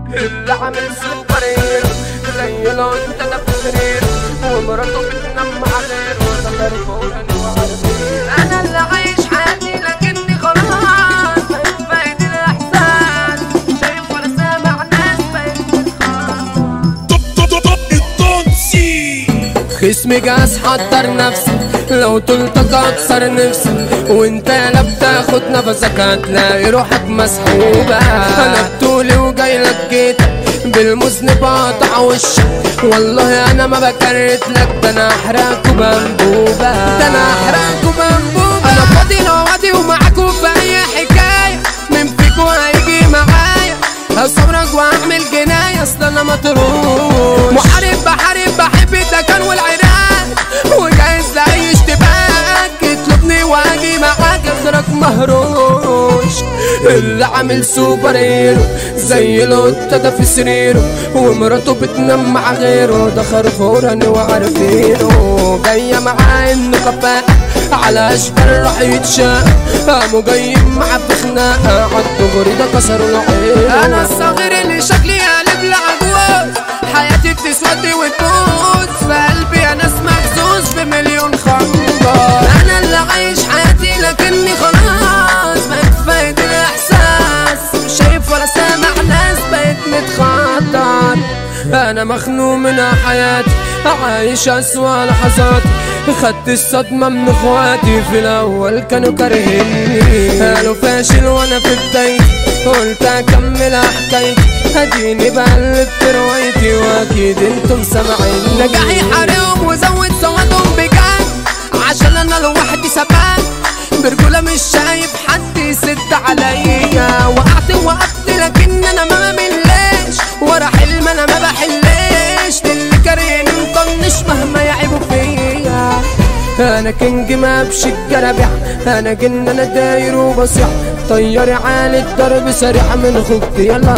اللي عامل سوبر هيرو زي لو انت ده فكرير ومراته بتنام مع غيره وده غير فوقاني وعارفين انا اللي عايش حياتي لكني خلاص بقيت فايد الاحساس شايف ولا سامع ناس بقيت خصمي جاز حضر نفسك لو طولتك اكسر نفسك وانت لا بتاخد نفسك هتلاقي روحك مسحوبة انا بطولي وجاي لك جيتك بالمذنب اقطع وشك والله انا ما بكرت لك ده انا احرقكوا بانبوبة ده انا احرقكوا بانبوبة انا فاضي لو وادي ومعاكوا في اي حكاية من فيكوا هيجي معايا هصبرك واعمل جناية اصل انا مطروش محارب بحارب بحب الدكان والعراق وجايز لاي اشتباك اطلبني واجي معاك اخرك مهروش اللي عامل سوبر هيرو زي القطة ده في سريره ومراته بتنام مع غيره ده خرفوراني وعارفينه جاية معاه انه كفاء على اشكال راح يتشاق قاموا جايين معاه في خناقة عالدغري ده كسروا العين انا الصغير اللي شكلي قلب لعجوز حياتي بتسود وتبوظ في قلبي انا اسمع محظوظ بمليون خنجر انا اللي عايش حياتي لكني خلاص بقيت فايد الاحساس مش شايف ولا سامع ناس بقيت متخطر انا مخنوق من حياتي عايش اسوأ لحظاتي خدت الصدمة من اخواتي في الاول كانوا كارهيني قالوا فاشل وانا في بدايتي قلت اكمل حكايتي اديني بقلبت روايتي واكيد انتم سامعين نجاحي حريهم وزود سوادهم بجد عشان انا لوحدي سباق برجولة مش شايف حد يسد عليا وقعت وقفت لكن انا ما بملش ورا حلم انا ما بحلش للي كارهني مطنش مهما يعبوا فيا انا كينج ما بش الجرابيع انا جن انا داير وبصيع طياري عالي الضرب سريع من خوفتي يلا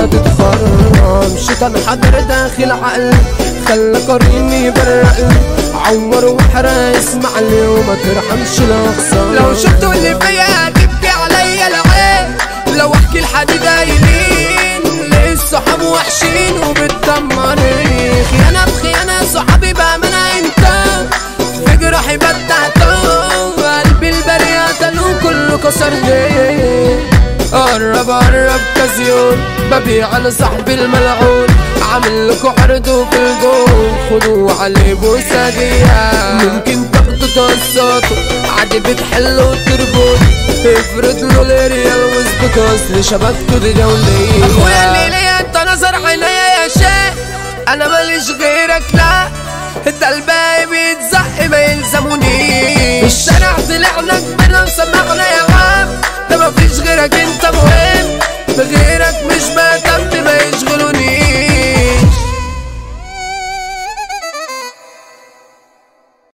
تتخرم شيطان حضر داخل عقلي خلى قريني يبرق عور وحرق اسمع لي وما ترحمش الاخصام لو شفتوا اللي فيا تبكي عليا العين لو احكي الحديد قايلين ليه الصحاب وحشين وبتدمر ريخي انا بخيانة صحابي بامانة انت في جراحي بدعته قلبي البري قتلوه كله كسر ليه قرب قرب كزيون ببيع على صاحبي الملعون عامل لكم عرض في الجون خدوا عليه بوسادية ممكن تاخدوا تقسطوا عادي بتحلوا وتربط افرض له الريال واثبتوا اصل شبكته دي دولية اخويا اللي ليا انت نظر عينيا يا شيخ انا ماليش غيرك لا انت الباقي بيتزق ما يلزمونيش الشارع طلعنا كبرنا وسمعنا